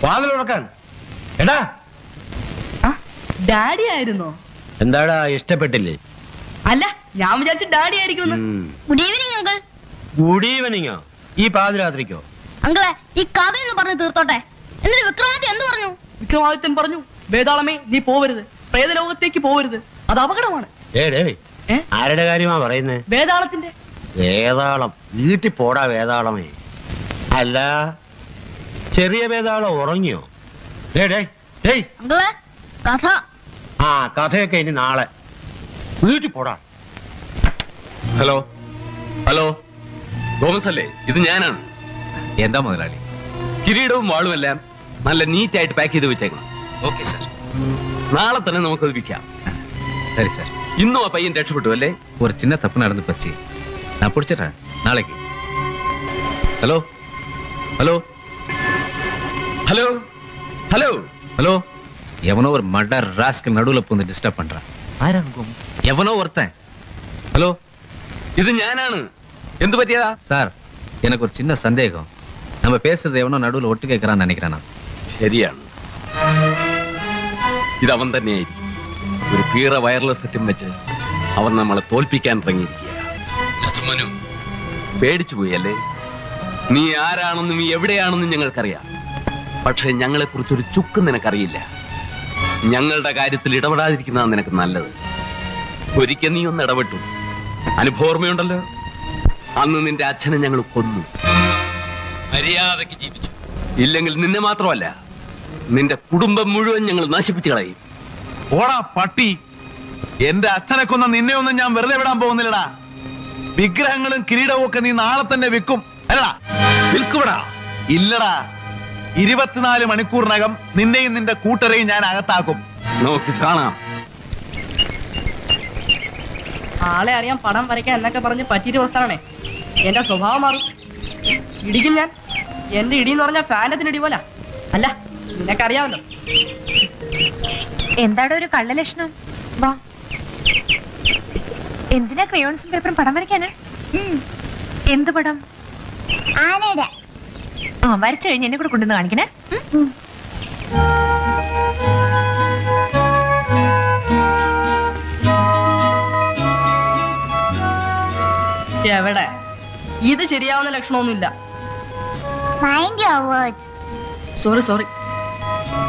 വാതിൽ തുറക്കാൻ എടാ ആ ഡാഡി ആയിരുന്നോ എന്താടാ ഇഷ്ടപ്പെട്ടില്ലേ അല്ല ഞാൻ വിചാരിച്ചു ഡാഡി ആയിരിക്കുമെന്ന് ഗുഡ് ഈവനിങ് അങ്കിൾ ഗുഡ് ഈവനിങ്ങോ ഈ പാതിരാത്രിക്കോ അങ്കിളെ ഈ കഥയൊന്ന് പറഞ്ഞു തീർത്തോട്ടെ എന്നിട്ട് വിക്രമാദിത്യ എന്ത് പറഞ്ഞു വിക്രമാദിത്യൻ പറഞ്ഞു വേതാളമേ നീ പോവരുത് പ്രേതലോകത്തേക്ക് പോവരുത് അത് അപകടമാണ് ഏ ഡേ ഏ? ആരുടെ കാര്യമാ പറയുന്നേ വേതാളത്തിന്റെ വേതാളം വീട്ടിൽ പോടാ വേതാളമേ അല്ല ചെറിയ വേതാളം ഉറങ്ങിയോ ഡേ ഡേ ഡേയ് അങ്കിളെ കഥ ആ കഥയൊക്കെ ഇനി നാളെ വീട്ടിൽ പോടാ ഹലോ ഹലോ തോമസ് അല്ലേ ഇത് ഞാനാണ് എന്താ മുതലാളി കിരീടവും വാളും എല്ലാം നല്ല നീറ്റ് ആയിട്ട് പാക്ക് ചെയ്ത് വെച്ചേക്കണം ഓക്കെ സാർ നാളെ തന്നെ നമുക്കത് വിൽക്കാം சரி சார் ഇന്നും ആ പയ്യൻ രക്ഷപ്പെട്ടു അല്ലേ ஒரு சின்ன தப்பு நடந்து போச்சு நான் பிடிச்சிடுறேன் நாளைக்கு hello hello hello hello hello எவனோ ஒரு மர்டர் ராஸ்க்கு நடுவுல பூந்து டிஸ்டர்ப் பண்றான் எவனோ ஒருத்தன் ஹலோ ഇത് ഞാനാണ് എന്ത് പറ്റിയതാ சார் எனக்கு ஒரு சின்ன சந்தேகம் நம்ம பேசுறது எவனோ நடுவுல ஒட்டு கேட்கறான்னு நினைக்கிறேன் நான் ശരിയാണ് ഇത് അവൻ തന്നെയായിരിക്കും ഒരു പീറ വയർലെസ് സെറ്റും വെച്ച് അവൻ നമ്മളെ തോൽപ്പിക്കാൻ ഇറങ്ങിയിരിക്കുക മിസ്റ്റർ മനു പേടിച്ചു പോയി അല്ലേ നീ ആരാണെന്നും നീ എവിടെയാണെന്നും ഞങ്ങൾക്കറിയാം പക്ഷെ ഞങ്ങളെ കുറിച്ചൊരു ചുക്ക് നിനക്കറിയില്ല ഞങ്ങളുടെ കാര്യത്തിൽ ഇടപെടാതിരിക്കുന്നതാണ് നിനക്ക് നല്ലത് ഒരിക്കൽ നീ ഒന്ന് ഇടപെട്ടു അനുഭവോർമ്മയുണ്ടല്ലോ അന്ന് നിന്റെ അച്ഛനെ ഞങ്ങൾ കൊന്നു മര്യാദക്ക് ജീവിച്ചു ഇല്ലെങ്കിൽ നിന്നെ മാത്രമല്ല നിന്റെ കുടുംബം മുഴുവൻ ഞങ്ങൾ നശിപ്പിച്ചു കളയും ഓടാ പട്ടി എന്റെ അച്ഛനെ കൊന്ന നിന്നെ ഒന്നും ഞാൻ വെറുതെ വിടാൻ പോകുന്നില്ലടാ വിഗ്രഹങ്ങളും കിരീടവും ഒക്കെ നീ നാളെ തന്നെ വിൽക്കും അല്ലടാ വിൽക്കുവിടാ ഇല്ലടാ ഇരുപത്തിനാല് മണിക്കൂറിനകം നിന്നെയും നിന്റെ കൂട്ടരെയും ഞാൻ അകത്താക്കും നമുക്ക് കാണാം ആളെ അറിയാൻ പടം വരയ്ക്കാൻ എന്നൊക്കെ പറഞ്ഞ് പറ്റിയിട്ട് പ്രസ്ഥാനേ എന്റെ സ്വഭാവം മാറും ഇടിക്കും ഞാൻ എന്റെ ഇടി എന്ന് പറഞ്ഞാൽ ഫാനത്തിന് ഇടി പോലെ അല്ല നിനക്കറിയാമല്ലോ എന്താടെ ഒരു കള്ളലക്ഷണം വാ എന്തിനാ ക്രയോൺസും പേപ്പറും പടം വരയ്ക്കാന് എന്ത് പടം ആനയുടെ ആ വരച്ചു കഴിഞ്ഞ് എന്നെ കൂടെ കൊണ്ടുവന്ന് കാണിക്കണേ ഉം? എവിടെ ഇത് ശരിയാവുന്ന ലക്ഷണമൊന്നുമില്ല mind your words sorry sorry